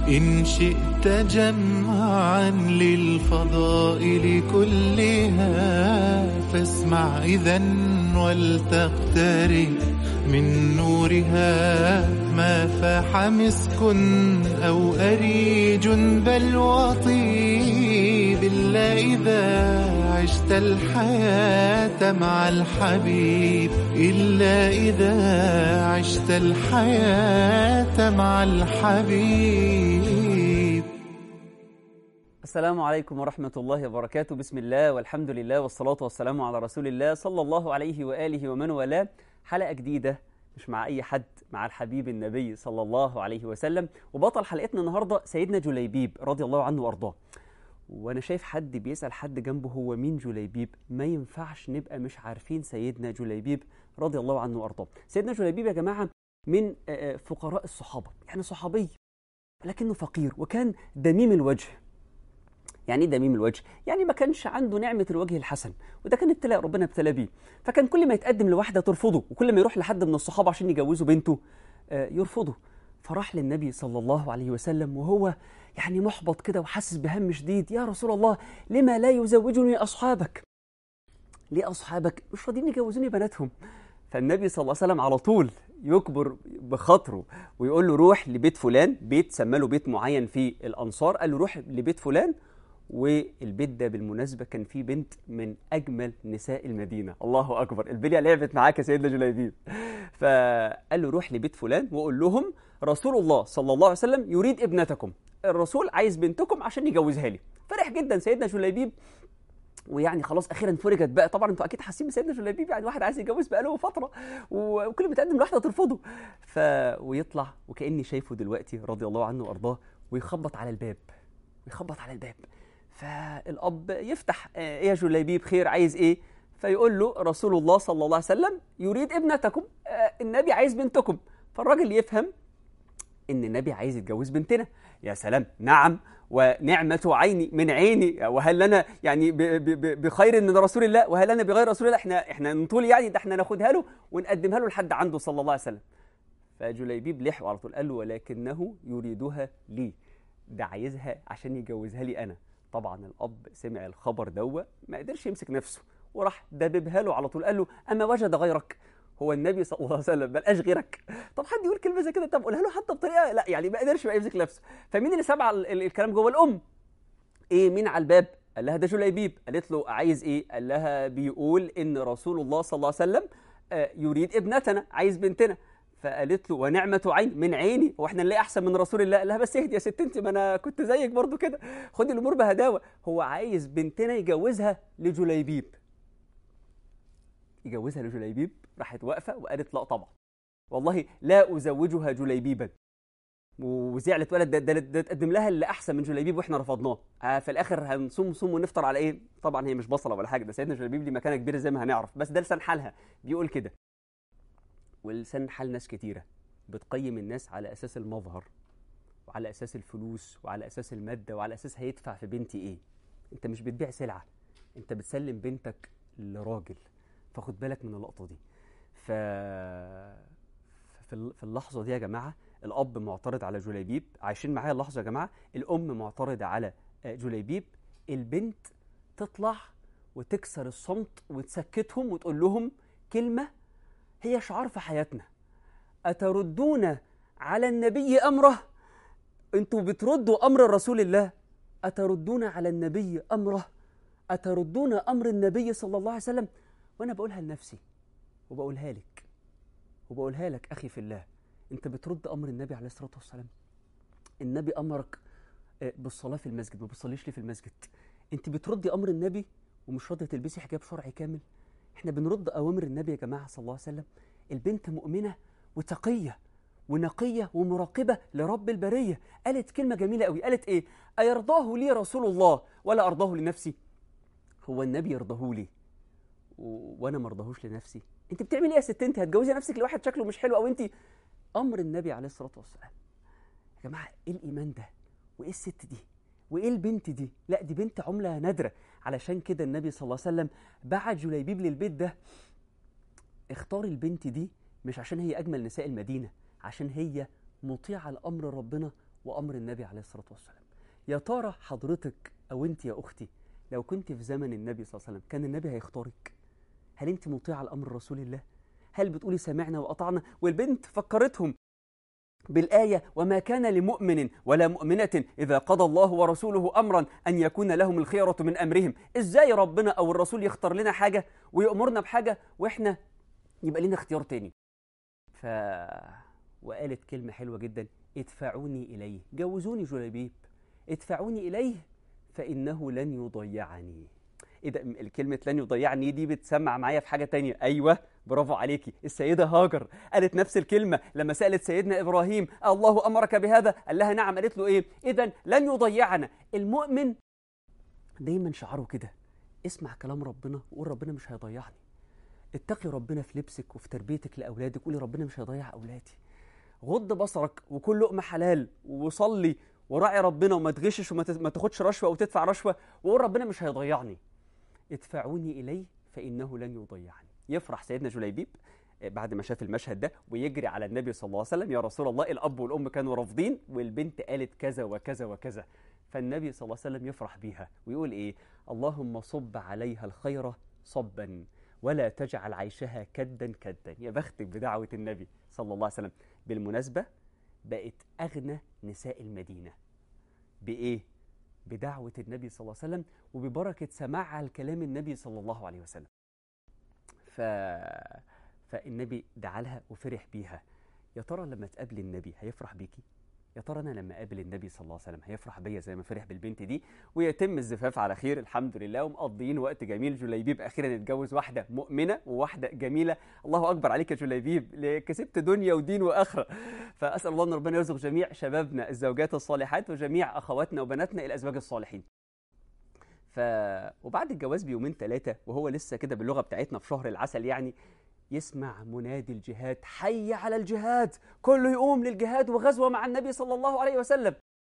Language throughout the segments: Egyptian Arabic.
إن شئت جمعا للفضائل كلها فاسمع إذا ولتقترب من نورها ما فاح مسك أو أريج بل وطيب إلا إذا عشت الحياة مع الحبيب إلا إذا عشت الحياة مع الحبيب السلام عليكم ورحمة الله وبركاته بسم الله والحمد لله والصلاة والسلام على رسول الله صلى الله عليه وآله ومن والاه حلقة جديدة مش مع أي حد مع الحبيب النبي صلى الله عليه وسلم وبطل حلقتنا النهاردة سيدنا جليبيب رضي الله عنه وأرضاه وانا شايف حد بيسال حد جنبه هو مين جليبيب ما ينفعش نبقى مش عارفين سيدنا جليبيب رضي الله عنه وارضاه سيدنا جليبيب يا جماعه من فقراء الصحابه يعني صحابي لكنه فقير وكان دميم الوجه يعني ايه دميم الوجه يعني ما كانش عنده نعمه الوجه الحسن وده كان ابتلاء ربنا ابتلى بيه فكان كل ما يتقدم لواحده ترفضه وكل ما يروح لحد من الصحابه عشان يجوزوا بنته يرفضه فراح للنبي صلى الله عليه وسلم وهو يعني محبط كده وحاسس بهم شديد يا رسول الله لما لا يزوجني أصحابك ليه أصحابك مش راضيين يجوزوني بناتهم فالنبي صلى الله عليه وسلم على طول يكبر بخاطره ويقول له روح لبيت فلان بيت سمى له بيت معين في الأنصار قال له روح لبيت فلان والبيت ده بالمناسبة كان فيه بنت من أجمل نساء المدينة الله أكبر البلية لعبت معاك يا سيدنا جليبيب فقال له روح لبيت فلان وقول لهم رسول الله صلى الله عليه وسلم يريد ابنتكم الرسول عايز بنتكم عشان يجوزها لي فرح جدا سيدنا جليبيب ويعني خلاص اخيرا فرجت بقى طبعا انتوا اكيد حاسين بسيدنا جليبيب يعني واحد عايز يتجوز بقى له فتره وكل ما يتقدم لواحده ترفضه ف ويطلع وكاني شايفه دلوقتي رضي الله عنه وارضاه ويخبط على الباب ويخبط على الباب فالاب يفتح ايه يا جليبيب خير عايز ايه فيقول له رسول الله صلى الله عليه وسلم يريد ابنتكم النبي عايز بنتكم فالراجل يفهم ان النبي عايز يتجوز بنتنا يا سلام نعم ونعمة عيني من عيني وهل لنا يعني ب ب بخير من رسول الله وهل لنا بغير رسول الله احنا احنا نطول يعني ده احنا ناخدها له ونقدمها له لحد عنده صلى الله عليه وسلم فجليبيب لحوا على طول قال له ولكنه يريدها لي ده عايزها عشان يجوزها لي انا طبعا الاب سمع الخبر دوا ما قدرش يمسك نفسه وراح دببها له على طول قال له اما وجد غيرك هو النبي صلى الله عليه وسلم بلقاش غيرك طب حد يقول كلمه زي كده طب قولها له حتى بطريقه لا يعني ما قدرش بقى يمسك نفسه فمين اللي سمع الكلام جوه الام ايه مين على الباب قال لها ده جليبيب قالت له عايز ايه قال لها بيقول ان رسول الله صلى الله عليه وسلم يريد ابنتنا عايز بنتنا فقالت له ونعمة عين من عيني هو احنا نلاقي احسن من رسول الله قال لها بس اهدي يا ست انت ما انا كنت زيك برضو كده خدي الامور بهداوه هو عايز بنتنا يجوزها لجليبيب يجوزها لجليبيب راحت واقفه وقالت لا طبعا والله لا ازوجها جليبيبا وزعلت ولد ده, ده, ده تقدم لها اللي احسن من جليبيب واحنا رفضناه آه في الاخر هنصوم صوم ونفطر على ايه طبعا هي مش بصله ولا حاجه ده سيدنا جليبيب دي مكانه كبيره زي ما هنعرف بس ده لسان حالها بيقول كده ولسان حال ناس كتيره بتقيم الناس على اساس المظهر وعلى اساس الفلوس وعلى اساس الماده وعلى اساس هيدفع في بنتي ايه انت مش بتبيع سلعه انت بتسلم بنتك لراجل فخد بالك من اللقطه دي ف في اللحظه دي يا جماعه الاب معترض على جليبيب عايشين معايا اللحظه يا جماعه الام معترضه على جليبيب البنت تطلع وتكسر الصمت وتسكتهم وتقول لهم كلمه هي شعار في حياتنا اتردون على النبي امره انتوا بتردوا امر رسول الله اتردون على النبي امره اتردون امر النبي صلى الله عليه وسلم وانا بقولها لنفسي وبقولها لك وبقولها لك اخي في الله انت بترد امر النبي عليه الصلاه والسلام النبي امرك بالصلاه في المسجد ما بتصليش ليه في المسجد انت بتردي امر النبي ومش راضيه تلبسي حجاب شرعي كامل احنا بنرد اوامر النبي يا جماعه صلى الله عليه وسلم البنت مؤمنه وتقيه ونقيه ومراقبه لرب البريه قالت كلمه جميله قوي قالت ايه ايرضاه لي رسول الله ولا ارضاه لنفسي هو النبي يرضاه لي و... وانا ما ارضاهوش لنفسي انت بتعملي ايه يا ست انت هتجوزي نفسك لواحد شكله مش حلو او انت امر النبي عليه الصلاه والسلام يا جماعه ايه الايمان ده وايه الست دي وايه البنت دي لا دي بنت عمله نادره علشان كده النبي صلى الله عليه وسلم بعت جليبيب للبيت ده اختار البنت دي مش عشان هي اجمل نساء المدينه عشان هي مطيعه لامر ربنا وأمر النبي عليه الصلاة والسلام يا ترى حضرتك أو أنت يا أختي لو كنت في زمن النبي صلى الله عليه وسلم كان النبي هيختارك هل أنت مطيعة لأمر رسول الله هل بتقولي سمعنا وأطعنا والبنت فكرتهم بالآية وما كان لمؤمن ولا مؤمنة إذا قضى الله ورسوله أمرا أن يكون لهم الخيرة من أمرهم إزاي ربنا أو الرسول يختار لنا حاجة ويأمرنا بحاجة وإحنا يبقى لنا اختيار تاني ف... وقالت كلمة حلوة جدا ادفعوني إليه جوزوني جلبيب ادفعوني إليه فإنه لن يضيعني ايه ده الكلمة لن يضيعني دي بتسمع معايا في حاجة تانية أيوة برافو عليكي السيدة هاجر قالت نفس الكلمة لما سألت سيدنا إبراهيم الله أمرك بهذا قال لها نعم قالت له إيه إذا لن يضيعنا المؤمن دايما شعاره كده اسمع كلام ربنا وقول ربنا مش هيضيعني اتقي ربنا في لبسك وفي تربيتك لأولادك قولي ربنا مش هيضيع أولادي غض بصرك وكل لقمة حلال وصلي وراعي ربنا وما تغشش وما تاخدش رشوة أو تدفع رشوة وقول ربنا مش هيضيعني ادفعوني إليه فإنه لن يضيعني يفرح سيدنا جليبيب بعد ما شاف المشهد ده ويجري على النبي صلى الله عليه وسلم يا رسول الله الأب والأم كانوا رافضين والبنت قالت كذا وكذا وكذا فالنبي صلى الله عليه وسلم يفرح بيها ويقول إيه اللهم صب عليها الخير صبا ولا تجعل عيشها كدا كدا يا بختك بدعوة النبي صلى الله عليه وسلم بالمناسبة بقت أغنى نساء المدينة بإيه؟ بدعوة النبي صلى الله عليه وسلم وببركة سماعها لكلام النبي صلى الله عليه وسلم ف... فالنبي دعا لها وفرح بيها يا ترى لما تقابلي النبي هيفرح بيكي يا ترى انا لما اقابل النبي صلى الله عليه وسلم هيفرح بيا زي ما فرح بالبنت دي ويتم الزفاف على خير الحمد لله ومقضيين وقت جميل جليبيب اخيرا اتجوز واحده مؤمنه وواحده جميله الله اكبر عليك يا جليبيب كسبت دنيا ودين واخره فاسال الله ان ربنا يرزق جميع شبابنا الزوجات الصالحات وجميع اخواتنا وبناتنا الازواج الصالحين ف وبعد الجواز بيومين ثلاثه وهو لسه كده باللغه بتاعتنا في شهر العسل يعني يسمع منادي الجهاد حي على الجهاد كله يقوم للجهاد وغزوة مع النبي صلى الله عليه وسلم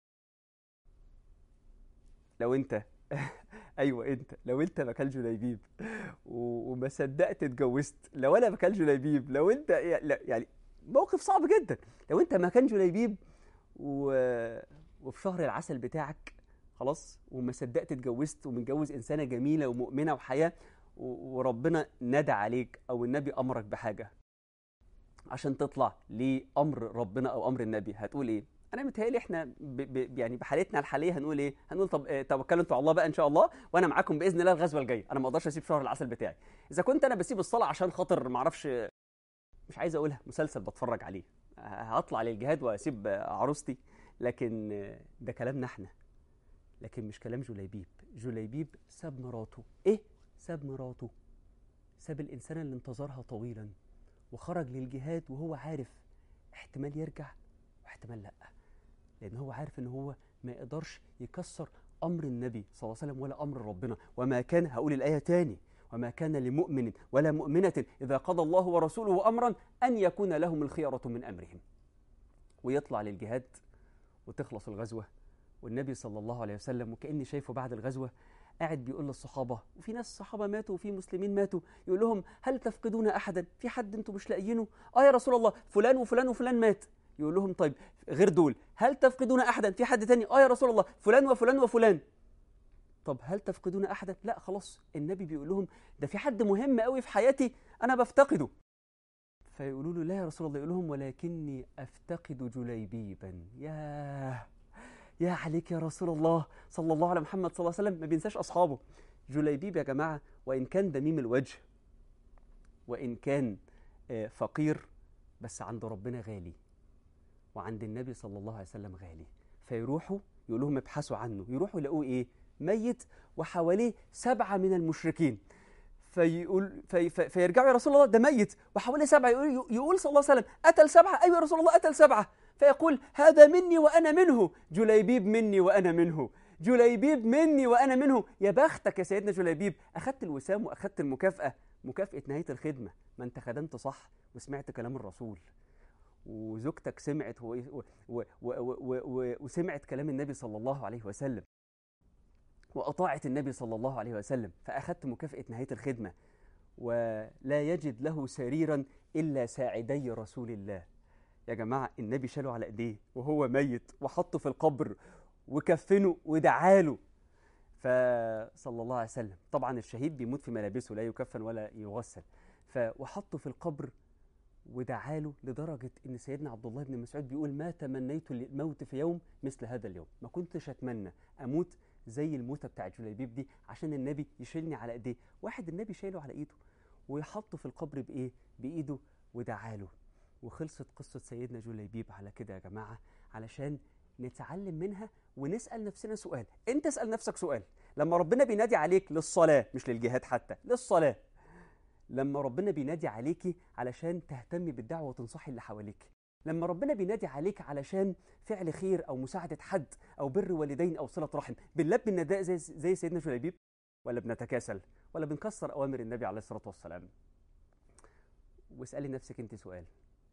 لو انت ايوه انت لو انت مكان جليبيب وما صدقت اتجوزت لو انا مكان جليبيب لو انت يعني موقف صعب جدا لو انت مكان جليبيب و... وفي شهر العسل بتاعك خلاص وما صدقت اتجوزت ومتجوز انسانه جميله ومؤمنه وحياه وربنا ندى عليك او النبي امرك بحاجه عشان تطلع لامر ربنا او امر النبي هتقول ايه انا متهيألي احنا ب ب يعني بحالتنا الحاليه هنقول ايه هنقول طب اه توكلوا انتوا على الله بقى ان شاء الله وانا معاكم باذن الله الغزوه الجايه انا ما اقدرش اسيب شهر العسل بتاعي اذا كنت انا بسيب الصلاه عشان خاطر ما اعرفش مش عايز اقولها مسلسل بتفرج عليه هطلع للجهاد واسيب عروستي لكن ده كلامنا احنا لكن مش كلام جليبيب جليبيب ساب مراته ايه ساب مراته ساب الإنسان اللي انتظرها طويلا وخرج للجهاد وهو عارف احتمال يرجع واحتمال لأ لأن هو عارف إن هو ما يقدرش يكسر أمر النبي صلى الله عليه وسلم ولا أمر ربنا وما كان هقول الآية تاني وما كان لمؤمن ولا مؤمنة إذا قضى الله ورسوله أمرا أن يكون لهم الخيرة من أمرهم ويطلع للجهاد وتخلص الغزوة والنبي صلى الله عليه وسلم وكأني شايفه بعد الغزوة قاعد بيقول للصحابة وفي ناس صحابة ماتوا وفي مسلمين ماتوا يقول لهم هل تفقدون أحدا في حد أنتم مش لاقيينه آه يا رسول الله فلان وفلان وفلان مات يقول لهم طيب غير دول هل تفقدون أحدا في حد تاني آه يا رسول الله فلان وفلان وفلان طب هل تفقدون أحدا لا خلاص النبي بيقول لهم ده في حد مهم قوي في حياتي أنا بفتقده فيقولوا له لا يا رسول الله يقول لهم ولكني أفتقد جليبيبا ياه يا عليك يا رسول الله صلى الله على محمد صلى الله عليه وسلم ما بينساش أصحابه جليبيب يا جماعة وإن كان دميم الوجه وإن كان فقير بس عند ربنا غالي وعند النبي صلى الله عليه وسلم غالي فيروحوا يقول لهم ابحثوا عنه يروحوا يلاقوه إيه ميت وحواليه سبعة من المشركين فيقول في في فيرجعوا يا رسول الله ده ميت وحواليه سبعة يقول, يقول صلى الله عليه وسلم قتل سبعة أيوة يا رسول الله قتل سبعة فيقول هذا مني وأنا منه جليبيب مني وأنا منه جليبيب مني وأنا منه يا بختك يا سيدنا جليبيب أخدت الوسام وأخدت المكافأة مكافأة نهاية الخدمة ما أنت خدمت صح وسمعت كلام الرسول وزوجتك سمعت و... و... و... و... و... وسمعت كلام النبي صلى الله عليه وسلم وأطاعت النبي صلى الله عليه وسلم فأخذت مكافأة نهاية الخدمة ولا يجد له سريرا إلا ساعدي رسول الله يا جماعة النبي شاله على ايديه وهو ميت وحطه في القبر وكفنه ودعاله فصلى الله عليه وسلم طبعا الشهيد بيموت في ملابسه لا يكفن ولا يغسل ف وحطه في القبر ودعاله لدرجة إن سيدنا عبد الله بن مسعود بيقول ما تمنيت الموت في يوم مثل هذا اليوم ما كنتش أتمنى أموت زي الموتة بتاع جليبيب دي عشان النبي يشيلني على إيديه واحد النبي شايله على إيده ويحطه في القبر بإيه بإيده ودعاله وخلصت قصة سيدنا جليبيب على كده يا جماعة علشان نتعلم منها ونسأل نفسنا سؤال انت اسأل نفسك سؤال لما ربنا بينادي عليك للصلاة مش للجهاد حتى للصلاة لما ربنا بينادي عليكي علشان تهتمي بالدعوة وتنصحي اللي حواليك لما ربنا بينادي عليك علشان فعل خير أو مساعدة حد أو بر والدين أو صلة رحم بنلبي النداء زي, زي سيدنا جليبيب ولا بنتكاسل ولا بنكسر أوامر النبي عليه الصلاة والسلام واسألي نفسك أنت سؤال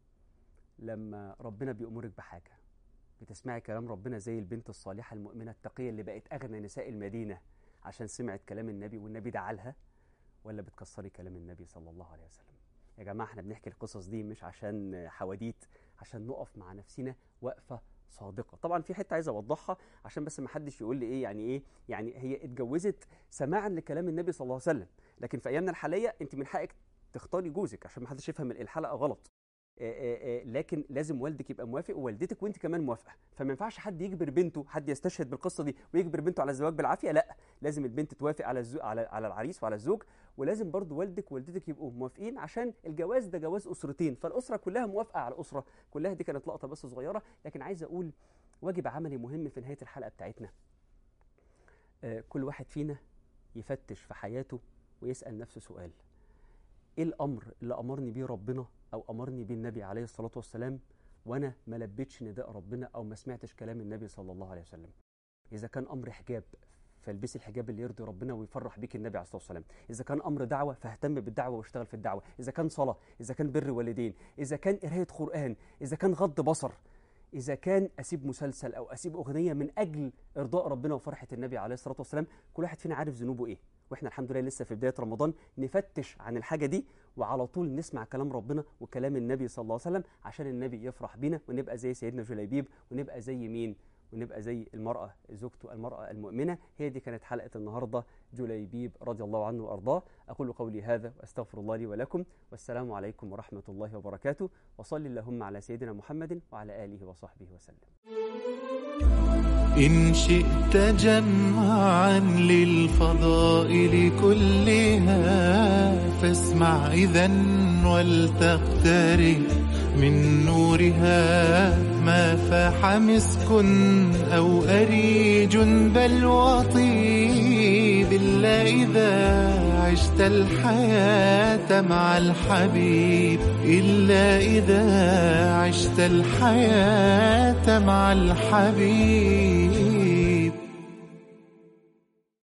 لما ربنا بيأمرك بحاجة بتسمعي كلام ربنا زي البنت الصالحة المؤمنة التقية اللي بقت أغنى نساء المدينة عشان سمعت كلام النبي والنبي دعا لها ولا بتكسري كلام النبي صلى الله عليه وسلم يا جماعة احنا بنحكي القصص دي مش عشان حواديت عشان نقف مع نفسنا وقفة صادقة طبعا في حتة عايز اوضحها عشان بس ما حدش يقول لي ايه يعني ايه يعني هي اتجوزت سماعا لكلام النبي صلى الله عليه وسلم لكن في ايامنا الحالية انت من حقك تختاري جوزك عشان ما حدش يفهم الحلقة غلط آآ آآ لكن لازم والدك يبقى موافق ووالدتك وانت كمان موافقه فما ينفعش حد يجبر بنته حد يستشهد بالقصه دي ويجبر بنته على الزواج بالعافيه لا لازم البنت توافق على الزو... على على العريس وعلى الزوج ولازم برضو والدك ووالدتك يبقوا موافقين عشان الجواز ده جواز اسرتين فالاسره كلها موافقه على الاسره كلها دي كانت لقطه بس صغيره لكن عايز اقول واجب عملي مهم في نهايه الحلقه بتاعتنا آه كل واحد فينا يفتش في حياته ويسال نفسه سؤال ايه الامر اللي امرني بيه ربنا او امرني بيه النبي عليه الصلاه والسلام وانا ما لبيتش نداء ربنا او ما سمعتش كلام النبي صلى الله عليه وسلم اذا كان امر حجاب فالبسي الحجاب اللي يرضي ربنا ويفرح بيك النبي عليه الصلاه والسلام اذا كان امر دعوه فاهتم بالدعوه واشتغل في الدعوه اذا كان صلاه اذا كان بر والدين اذا كان قرايه قران اذا كان غض بصر اذا كان اسيب مسلسل او اسيب اغنيه من اجل ارضاء ربنا وفرحه النبي عليه الصلاه والسلام كل واحد فينا عارف ذنوبه ايه واحنا الحمد لله لسه في بدايه رمضان نفتش عن الحاجه دي وعلى طول نسمع كلام ربنا وكلام النبي صلى الله عليه وسلم عشان النبي يفرح بينا ونبقى زي سيدنا جليبيب ونبقى زي مين ونبقى زي المرأة زوجته المرأة المؤمنة هي دي كانت حلقة النهاردة جليبيب رضي الله عنه وأرضاه أقول قولي هذا وأستغفر الله لي ولكم والسلام عليكم ورحمة الله وبركاته وصلي اللهم على سيدنا محمد وعلى آله وصحبه وسلم إن شئت جمعا للفضائل كلها فاسمع إذا ولتقترب من نورها ما فاح مسك أو أريج بل وطيب إلا إذا عشت الحياة مع الحبيب إلا إذا عشت الحياة مع الحبيب